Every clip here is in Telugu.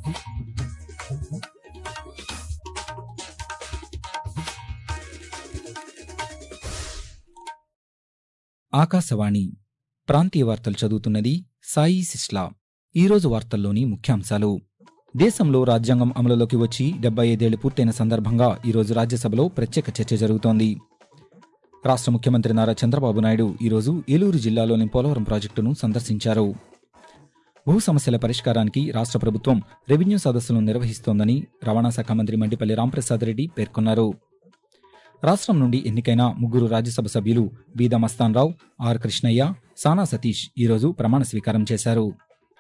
ఆకాశవాణి ప్రాంతీయ వార్తలు చదువుతున్నది సాయి సిస్లా ఈరోజు వార్తల్లోని ముఖ్యాంశాలు దేశంలో రాజ్యాంగం అమలులోకి వచ్చి డెబ్బై ఐదేళ్లు పూర్తయిన సందర్భంగా ఈరోజు రాజ్యసభలో ప్రత్యేక చర్చ జరుగుతోంది రాష్ట్ర ముఖ్యమంత్రి నారా చంద్రబాబు నాయుడు ఈరోజు ఏలూరు జిల్లాలోని పోలవరం ప్రాజెక్టును సందర్శించారు భూ సమస్యల పరిష్కారానికి రాష్ట్ర ప్రభుత్వం రెవెన్యూ సదస్సులను నిర్వహిస్తోందని రవాణా శాఖ మంత్రి మండిపల్లి రాంప్రసాద్ రెడ్డి పేర్కొన్నారు రాష్ట్రం నుండి ఎన్నికైన ముగ్గురు రాజ్యసభ సభ్యులు బీద మస్తాన్రావు ఆర్ కృష్ణయ్య సానా సతీష్ ఈరోజు ప్రమాణ స్వీకారం చేశారు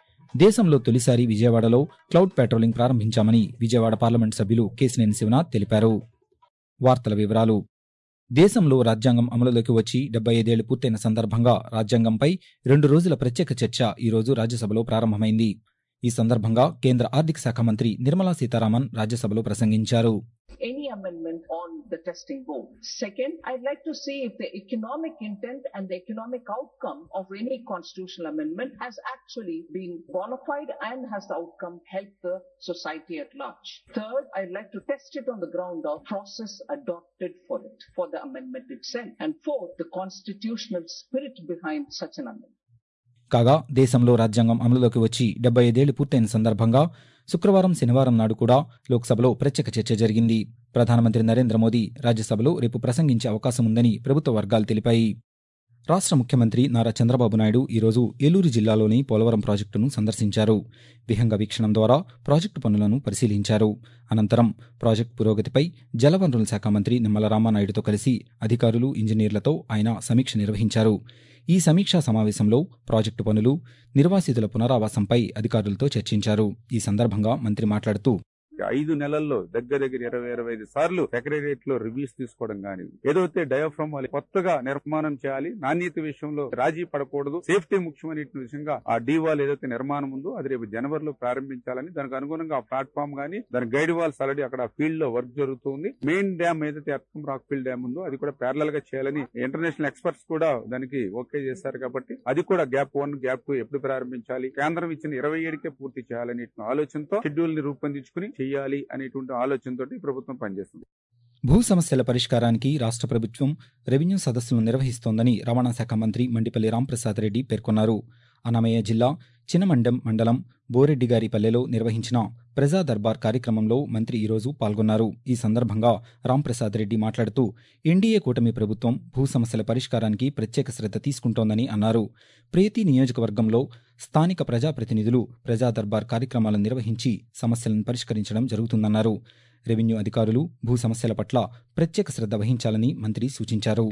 దేశంలో తొలిసారి విజయవాడలో క్లౌడ్ పెట్రోలింగ్ ప్రారంభించామని విజయవాడ పార్లమెంట్ సభ్యులు కేసినేని శివనాథ్ తెలిపారు వార్తల వివరాలు దేశంలో రాజ్యాంగం అమలులోకి వచ్చి డెబ్బై ఐదేళ్లు పూర్తయిన సందర్భంగా రాజ్యాంగంపై రెండు రోజుల ప్రత్యేక చర్చ ఈరోజు రాజ్యసభలో ప్రారంభమైంది ఈ సందర్భంగా కేంద్ర ఆర్థిక శాఖ మంత్రి నిర్మలా సీతారామన్ రాజ్యసభలో ప్రసంగించారు any amendment on the testing board. Second, I'd like to see if the economic intent and the economic outcome of any constitutional amendment has actually been bona fide and has the outcome helped the society at large. Third, I'd like to test it on the ground of process adopted for it, for the amendment itself. And fourth, the constitutional spirit behind such an amendment. కాగా దేశంలో రాజ్యాంగం అమలులోకి వచ్చి డెబ్బై ఐదేళ్లు పూర్తయిన సందర్భంగా శుక్రవారం శనివారం నాడు కూడా లోక్సభలో ప్రత్యేక చర్చ జరిగింది ప్రధానమంత్రి నరేంద్ర మోదీ రాజ్యసభలో రేపు ప్రసంగించే అవకాశం ఉందని ప్రభుత్వ వర్గాలు తెలిపాయి రాష్ట్ర ముఖ్యమంత్రి నారా చంద్రబాబు నాయుడు ఈరోజు ఏలూరు జిల్లాలోని పోలవరం ప్రాజెక్టును సందర్శించారు విహంగ వీక్షణం ద్వారా ప్రాజెక్టు పనులను పరిశీలించారు అనంతరం ప్రాజెక్టు పురోగతిపై జలవనరుల శాఖ మంత్రి నిమ్మల రామానాయుడుతో కలిసి అధికారులు ఇంజనీర్లతో ఆయన సమీక్ష నిర్వహించారు ఈ సమీక్షా సమావేశంలో ప్రాజెక్టు పనులు నిర్వాసితుల పునరావాసంపై అధికారులతో చర్చించారు ఈ సందర్భంగా మంత్రి మాట్లాడుతూ ఐదు నెలల్లో దగ్గర దగ్గర ఇరవై ఇరవై ఐదు సార్లు సెక్రటరియట్ లో రివ్యూస్ తీసుకోవడం కానీ ఏదైతే డయాఫ్రమ్ వాళ్ళు కొత్తగా నిర్మాణం చేయాలి నాణ్యత విషయంలో రాజీ పడకూడదు సేఫ్టీ ముఖ్యమైన విషయంగా ఆ డీ వాల్ ఏదైతే నిర్మాణం ఉందో అది రేపు జనవరిలో ప్రారంభించాలని దానికి అనుగుణంగా ఆ ప్లాట్ఫామ్ గానీ దాని గైడ్ వాల్స్ ఆల్రెడీ అక్కడ ఫీల్డ్ లో వర్క్ జరుగుతుంది మెయిన్ డ్యామ్ ఏదైతే ఎర్కం రాక్ ఫీల్డ్ డ్యామ్ ఉందో అది కూడా ప్యారలల్ గా చేయాలని ఇంటర్నేషనల్ ఎక్స్పర్ట్స్ కూడా దానికి ఓకే చేశారు కాబట్టి అది కూడా గ్యాప్ వన్ గ్యాప్ టూ ఎప్పుడు ప్రారంభించాలి కేంద్రం ఇచ్చిన ఇరవై ఏడుకే పూర్తి చేయాలని ఆలోచనతో షెడ్యూల్ ని రూపొందించుకుని చేయాలి అనేటువంటి ఆలోచనతో ప్రభుత్వం పనిచేస్తుంది భూ సమస్యల పరిష్కారానికి రాష్ట్ర ప్రభుత్వం రెవెన్యూ సదస్సులు నిర్వహిస్తోందని రవాణా శాఖ మంత్రి మండిపల్లి రాంప్రసాద్ రెడ్డి పేర్కొన్నారు అన్నమయ్య జిల్లా చినమండెం మండలం బోరెడ్డిగారిపల్లెలో నిర్వహించిన ప్రజా దర్బార్ కార్యక్రమంలో మంత్రి ఈరోజు పాల్గొన్నారు ఈ సందర్భంగా రాంప్రసాద్ రెడ్డి మాట్లాడుతూ ఎన్డీఏ కూటమి ప్రభుత్వం భూ సమస్యల పరిష్కారానికి ప్రత్యేక శ్రద్ధ తీసుకుంటోందని అన్నారు ప్రతి నియోజకవర్గంలో స్థానిక ప్రజాప్రతినిధులు ప్రజా దర్బార్ కార్యక్రమాలను నిర్వహించి సమస్యలను పరిష్కరించడం జరుగుతుందన్నారు రెవెన్యూ అధికారులు భూ సమస్యల పట్ల ప్రత్యేక శ్రద్ధ వహించాలని మంత్రి సూచించారు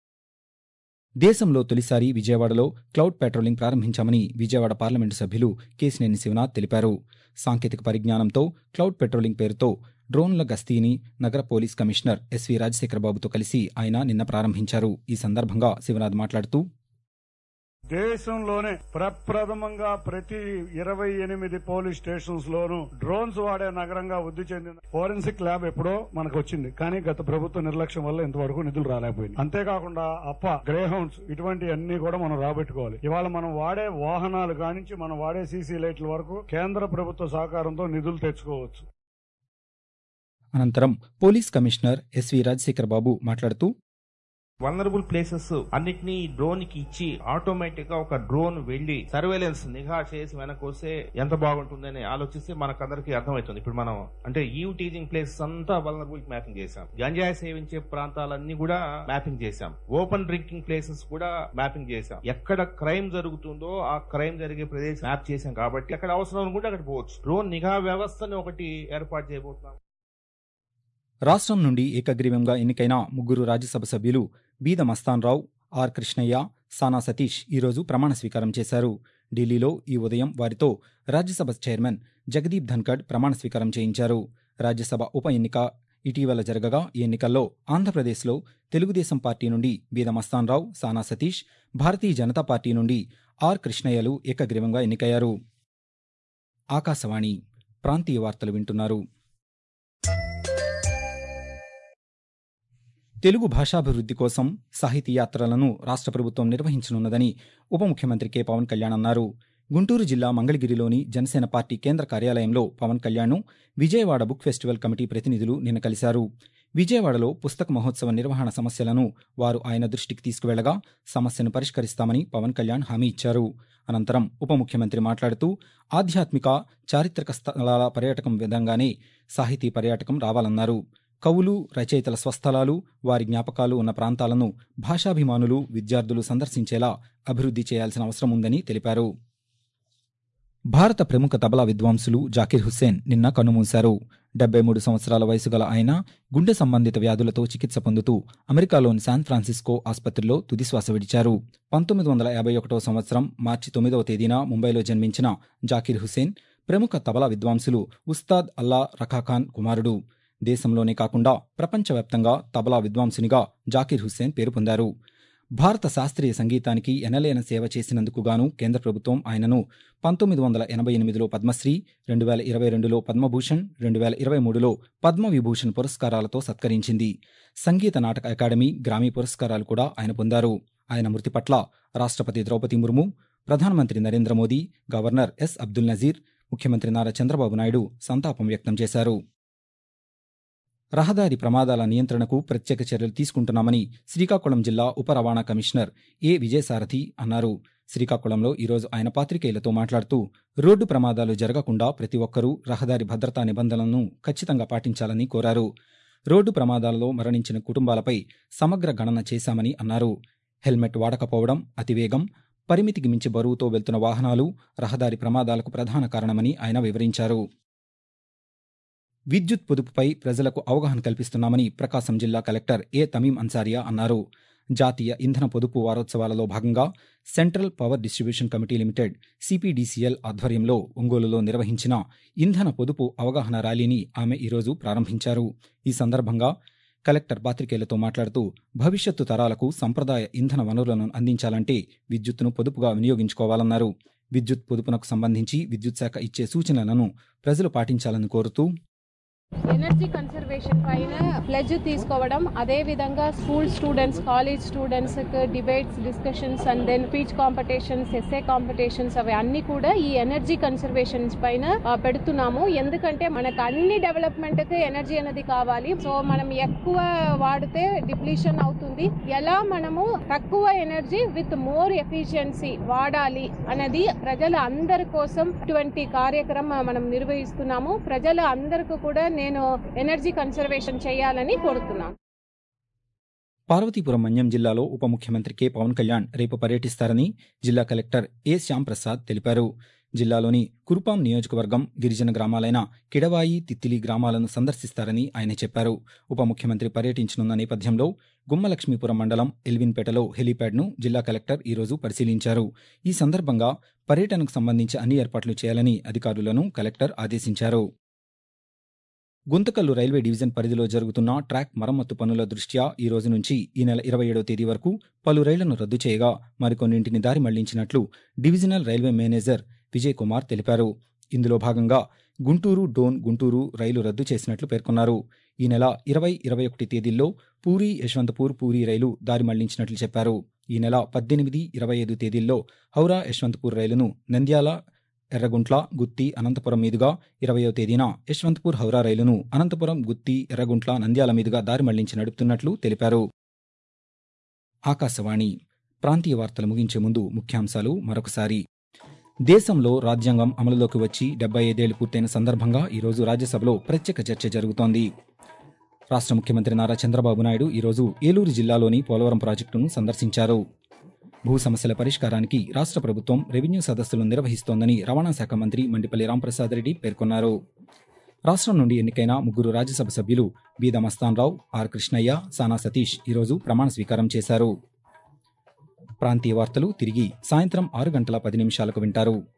దేశంలో తొలిసారి విజయవాడలో క్లౌడ్ పెట్రోలింగ్ ప్రారంభించామని విజయవాడ పార్లమెంటు సభ్యులు కేసినేని శివనాథ్ తెలిపారు సాంకేతిక పరిజ్ఞానంతో క్లౌడ్ పెట్రోలింగ్ పేరుతో డ్రోన్ల గస్తీని నగర పోలీస్ కమిషనర్ ఎస్వి రాజశేఖర బాబుతో కలిసి ఆయన నిన్న ప్రారంభించారు ఈ సందర్భంగా శివనాథ్ మాట్లాడుతూ దేశంలోనే ప్రప్రథమంగా ప్రతి ఇరవై ఎనిమిది పోలీస్ స్టేషన్స్ లోనూ డ్రోన్స్ వాడే నగరంగా వృద్ధి చెందింది ఫోరెన్సిక్ ల్యాబ్ ఎప్పుడో మనకు వచ్చింది కానీ గత ప్రభుత్వ నిర్లక్ష్యం వల్ల ఇంతవరకు నిధులు రాలేకపోయింది అంతేకాకుండా అప్ప గ్రే హౌండ్స్ ఇటువంటి అన్ని కూడా మనం రాబెట్టుకోవాలి ఇవాళ మనం వాడే వాహనాలు కానించి మనం వాడే సీసీ లైట్ల వరకు కేంద్ర ప్రభుత్వ సహకారంతో నిధులు తెచ్చుకోవచ్చు అనంతరం police commissioner S V Rajasekhara Babu మాట్లాడుతూ వనరబుల్ ప్లేసెస్ అన్నిటినీ డ్రోన్ కి ఇచ్చి ఆటోమేటిక్ గా ఒక డ్రోన్ వెళ్లి సర్వేలెన్స్ నిఘా చేసి వెనక్కి వస్తే ఎంత బాగుంటుందని ఆలోచిస్తే మనకందరికి అర్థమవుతుంది ఇప్పుడు మనం అంటే ఈవ్ టీజింగ్ ప్లేసెస్ అంతా వనరబుల్ మ్యాపింగ్ చేశాం గంజాయి సేవించే ప్రాంతాలన్నీ కూడా మ్యాపింగ్ చేశాం ఓపెన్ డ్రింకింగ్ ప్లేసెస్ కూడా మ్యాపింగ్ చేశాం ఎక్కడ క్రైమ్ జరుగుతుందో ఆ క్రైమ్ జరిగే ప్రదేశం మ్యాప్ చేశాం కాబట్టి అక్కడ అవసరం అనుకుంటే అక్కడ పోవచ్చు డ్రోన్ నిఘా వ్యవస్థని ఒకటి ఏర్పాటు చేయబోతున్నాం రాష్ట్రం నుండి ఏకగ్రీవంగా ఎన్నికైన ముగ్గురు రాజ్యసభ సభ్యులు బీద మస్తాన్రావు ఆర్ కృష్ణయ్య సానా సతీష్ ఈరోజు ప్రమాణ స్వీకారం చేశారు ఢిల్లీలో ఈ ఉదయం వారితో రాజ్యసభ చైర్మన్ జగదీప్ ధన్కడ్ ప్రమాణ స్వీకారం చేయించారు రాజ్యసభ ఉప ఎన్నిక ఇటీవల జరగగా ఈ ఎన్నికల్లో ఆంధ్రప్రదేశ్లో తెలుగుదేశం పార్టీ నుండి బీద మస్తాన్రావు సానా సతీష్ భారతీయ జనతా పార్టీ నుండి ఆర్ కృష్ణయ్యలు ఏకగ్రీవంగా ఎన్నికయ్యారు ఆకాశవాణి ప్రాంతీయ వార్తలు వింటున్నారు తెలుగు భాషాభివృద్ధి కోసం సాహితీ యాత్రలను రాష్ట్ర ప్రభుత్వం నిర్వహించనున్నదని ఉప ముఖ్యమంత్రి కె పవన్ కళ్యాణ్ అన్నారు గుంటూరు జిల్లా మంగళగిరిలోని జనసేన పార్టీ కేంద్ర కార్యాలయంలో పవన్ కళ్యాణ్ను విజయవాడ బుక్ ఫెస్టివల్ కమిటీ ప్రతినిధులు నిన్న కలిశారు విజయవాడలో పుస్తక మహోత్సవ నిర్వహణ సమస్యలను వారు ఆయన దృష్టికి తీసుకువెళ్లగా సమస్యను పరిష్కరిస్తామని పవన్ కళ్యాణ్ హామీ ఇచ్చారు అనంతరం ఉప ముఖ్యమంత్రి మాట్లాడుతూ ఆధ్యాత్మిక చారిత్రక స్థలాల పర్యాటకం విధంగానే సాహితీ పర్యాటకం రావాలన్నారు కవులు రచయితల స్వస్థలాలు వారి జ్ఞాపకాలు ఉన్న ప్రాంతాలను భాషాభిమానులు విద్యార్థులు సందర్శించేలా అభివృద్ధి చేయాల్సిన అవసరం ఉందని తెలిపారు భారత ప్రముఖ తబలా విద్వాంసులు జాకీర్ హుస్సేన్ నిన్న కన్నుమూశారు డెబ్బై మూడు సంవత్సరాల వయసు గల ఆయన గుండె సంబంధిత వ్యాధులతో చికిత్స పొందుతూ అమెరికాలోని శాన్ ఫ్రాన్సిస్కో ఆసుపత్రిలో తుదిశ్వాస విడిచారు పంతొమ్మిది వందల యాభై ఒకటో సంవత్సరం మార్చి తొమ్మిదవ తేదీన ముంబైలో జన్మించిన జాకీర్ హుస్సేన్ ప్రముఖ తబలా విద్వాంసులు ఉస్తాద్ అల్లా రఖాఖాన్ కుమారుడు దేశంలోనే కాకుండా ప్రపంచవ్యాప్తంగా తబలా విద్వాంసునిగా జాకీర్ హుస్సేన్ పేరు పొందారు భారత శాస్త్రీయ సంగీతానికి ఎనలేని సేవ చేసినందుకు గాను కేంద్ర ప్రభుత్వం ఆయనను పంతొమ్మిది వందల ఎనభై ఎనిమిదిలో పద్మశ్రీ రెండు వేల ఇరవై రెండులో పద్మభూషణ్ రెండు వేల ఇరవై మూడులో పద్మవిభూషణ్ పురస్కారాలతో సత్కరించింది సంగీత నాటక అకాడమీ గ్రామీ పురస్కారాలు కూడా ఆయన పొందారు ఆయన మృతి పట్ల రాష్ట్రపతి ద్రౌపది ముర్ము ప్రధానమంత్రి నరేంద్ర మోదీ గవర్నర్ ఎస్ అబ్దుల్ నజీర్ ముఖ్యమంత్రి నారా చంద్రబాబు నాయుడు సంతాపం వ్యక్తం చేశారు రహదారి ప్రమాదాల నియంత్రణకు ప్రత్యేక చర్యలు తీసుకుంటున్నామని శ్రీకాకుళం జిల్లా ఉప రవాణా కమిషనర్ ఏ విజయసారథి అన్నారు శ్రీకాకుళంలో ఈరోజు ఆయన పాత్రికేయులతో మాట్లాడుతూ రోడ్డు ప్రమాదాలు జరగకుండా ప్రతి ఒక్కరూ రహదారి భద్రతా నిబంధనలను ఖచ్చితంగా పాటించాలని కోరారు రోడ్డు ప్రమాదాలలో మరణించిన కుటుంబాలపై సమగ్ర గణన చేశామని అన్నారు హెల్మెట్ వాడకపోవడం అతివేగం పరిమితికి మించి బరువుతో వెళ్తున్న వాహనాలు రహదారి ప్రమాదాలకు ప్రధాన కారణమని ఆయన వివరించారు విద్యుత్ పొదుపుపై ప్రజలకు అవగాహన కల్పిస్తున్నామని ప్రకాశం జిల్లా కలెక్టర్ ఏ తమీం అన్సారియా అన్నారు జాతీయ ఇంధన పొదుపు వారోత్సవాలలో భాగంగా central power distribution committee limited CPDCL ఆధ్వర్యంలో ఒంగోలులో నిర్వహించిన ఇంధన పొదుపు అవగాహన ర్యాలీని ఆమె ఈరోజు ప్రారంభించారు ఈ సందర్భంగా కలెక్టర్ పాత్రికేయులతో మాట్లాడుతూ భవిష్యత్తు తరాలకు సంప్రదాయ ఇంధన వనరులను అందించాలంటే విద్యుత్తును పొదుపుగా వినియోగించుకోవాలన్నారు విద్యుత్ పొదుపునకు సంబంధించి విద్యుత్ శాఖ ఇచ్చే సూచనలను ప్రజలు పాటించాలని కోరుతూ ఎనర్జీ కన్సర్వేషన్ పైన ప్లెజ్ తీసుకోవడం అదే విధంగా school students college students debates discussions and then speech competitions essay competitions అవి అన్ని కూడా ఈ ఎనర్జీ కన్సర్వేషన్స్ పైన ఆ, పెడుతున్నాము ఎందుకంటే మనకు అన్ని డెవలప్మెంట్ కి ఎనర్జీ అనేది కావాలి సో మనం ఎక్కువ వాడితే డిప్లీషన్ అవుతుంది ఎలా మనము తక్కువ ఎనర్జీ విత్ మోర్ ఎఫిషియన్సీ వాడాలి అనేది ప్రజల అందరి కోసం ఇటువంటి కార్యక్రమం మనం నిర్వహిస్తున్నాము ప్రజల అందరికీ కూడా నేను ఎనర్జీ కన్సర్వేషన్ చేయాలని కోరుతున్నాను పార్వతీపురం మన్యం జిల్లాలో ఉప ముఖ్యమంత్రి కె పవన్ కళ్యాణ్ రేపు పర్యటిస్తారని జిల్లా కలెక్టర్ ఏ శ్యాంప్రసాద్ తెలిపారు జిల్లాలోని కురుపాం నియోజకవర్గం గిరిజన గ్రామాలైన కిడవాయి తిత్తిలి గ్రామాలను సందర్శిస్తారని ఆయన చెప్పారు ఉప ముఖ్యమంత్రి పర్యటించనున్న నేపథ్యంలో గుమ్మలక్ష్మీపురం మండలం ఎల్విన్పేటలో హెలీప్యాడ్ను జిల్లా కలెక్టర్ ఈరోజు పరిశీలించారు ఈ సందర్భంగా పర్యటనకు సంబంధించి అన్ని ఏర్పాట్లు చేయాలని అధికారులను కలెక్టర్ ఆదేశించారు గుంతకల్లు రైల్వే డివిజన్ పరిధిలో జరుగుతున్న ట్రాక్ మరమ్మతు పనుల దృష్ట్యా ఈ రోజు నుంచి ఈ నెల ఇరవై ఏడవ తేదీ వరకు పలు రైళ్లను రద్దు చేయగా మరికొన్నింటిని దారి మళ్లించినట్లు divisional railway manager Vijay Kumar తెలిపారు ఇందులో భాగంగా గుంటూరు డోన్ గుంటూరు రైలు రద్దు చేసినట్లు పేర్కొన్నారు ఈ నెల ఇరవై ఇరవై ఒకటి తేదీల్లో పూరి యశ్వంతపూర్ పూరి రైలు దారి మళ్లించినట్లు చెప్పారు ఈ నెల పద్దెనిమిది ఇరవై ఐదు తేదీల్లో హౌరా యశ్వంతపూర్ రైలును నంద్యాల ఎర్రగుంట్ల గుత్తి అనంతపురం మీదుగా ఇరవయో తేదీన యశ్వంతపూర్ హౌరా రైలును అనంతపురం గుత్తి ఎర్రగుంట్ల నంద్యాల మీదుగా దారి మళ్లించి నడుపుతున్నట్లు తెలిపారు ఆకాశవాణి ప్రాంతీయ వార్తలు ముగించే ముందు ముఖ్యాంశాలు మరొకసారి దేశంలో రాజ్యాంగం అమలులోకి వచ్చి డెబ్బై ఐదేళ్లు పూర్తయిన సందర్భంగా ఈరోజు రాజ్యసభలో ప్రత్యేక చర్చ జరుగుతోంది రాష్ట్ర ముఖ్యమంత్రి నారా చంద్రబాబు నాయుడు ఈరోజు ఏలూరు జిల్లాలోని పోలవరం ప్రాజెక్టును సందర్శించారు భూ సమస్యల పరిష్కారానికి రాష్ట్ర ప్రభుత్వం రెవెన్యూ సదస్సులను నిర్వహిస్తోందని రవాణా శాఖ మంత్రి మండిపల్లి రాంప్రసాద్ రెడ్డి పేర్కొన్నారు రాష్ట్రం నుండి ఎన్నికైన ముగ్గురు రాజ్యసభ సభ్యులు బీద మస్తాన్రావు ఆర్ కృష్ణయ్య సానా సతీష్ ఈరోజు ప్రమాణ స్వీకారం చేశారు ప్రాంతీయ వార్తలు తిరిగి సాయంత్రం ఆరు గంటల పది నిమిషాలకు వింటారు